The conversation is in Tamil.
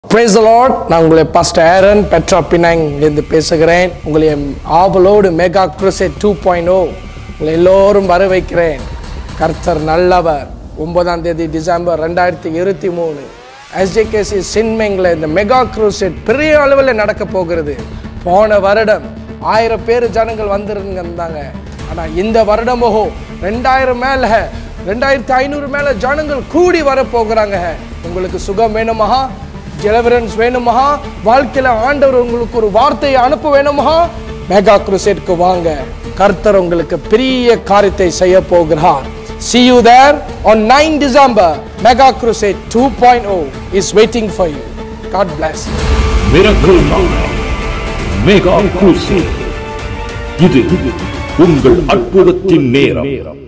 பிரைஸ் லார்ட் நான் உங்களை பாஸ்டர் ஏரன் பெட்ரா பினாங்லேருந்து பேசுகிறேன் உங்களை ஆவலோடு mega crusade two point O உங்களை எல்லோரும் வர வைக்கிறேன் கர்த்தர் நல்லவர் ஒன்பதாம் தேதி டிசம்பர் ரெண்டாயிரத்தி இருபத்தி மூணு எஸ்ஜேகேசி சின்மெங்கில் இந்த மெகா குரூசெட் பெரிய அளவில் நடக்க போகிறது போன வருடம் ஆயிரம் பேர் ஜனங்கள் வந்திருந்தாங்க ஆனால் இந்த வருடமோ ரெண்டாயிரம் மேலே ரெண்டாயிரத்தி ஐநூறு மேலே ஜனங்கள் கூடி வர போகிறாங்க உங்களுக்கு சுகம் வேணுமா டெலிவரன்ஸ் வேணுமா வாழ்க்கையில ஆண்டவர் உங்களுக்கு ஒரு வார்த்தையை அனுப்ப வேணுமா மெகா குருசேட்க்கு வாங்க கர்த்தர் உங்களுக்கு பெரிய காரியத்தை செய்ய போகிறார் See you there on 9 December. Mega Crusade 2.0 is waiting for you. God bless you. Miracle mega crusade இது உங்கள் அற்புதத்தின் நேரம்